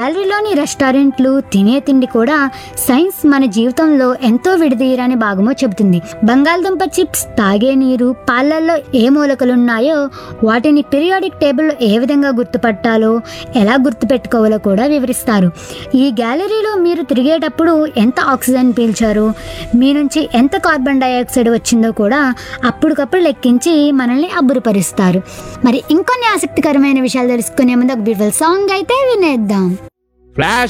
గ్యాలరీలోని రెస్టారెంట్లు తినే తిండి కూడా సైన్స్ మన జీవితంలో ఎంతో విడదీయరాని భాగమో చెబుతుంది బంగాళదుంప చిప్స్ తాగే నీరు పాలల్లో ఏ మూలకలున్నాయో వాటిని పీరియాడిక్ టేబుల్లో ఏ విధంగా గుర్తుపట్టాలో ఎలా గుర్తుపెట్టుకోవాలో కూడా వివరిస్తారు ఈ గ్యాలరీలో మీరు తిరిగేటప్పుడు ఎంత ఆక్సిజన్ పీల్చారు మీ నుంచి ఎంత కార్బన్ డైఆక్సైడ్ వచ్చిందో కూడా అప్పటికప్పుడు లెక్కించి మనల్ని అబ్బురపరుస్తారు మరి ఇంకొన్ని ఆసక్తికరమైన విషయాలు తెలుసుకునే ముందు ఒక బ్యూటిఫుల్ సాంగ్ అయితే వినేద్దాం ఫ్లాష్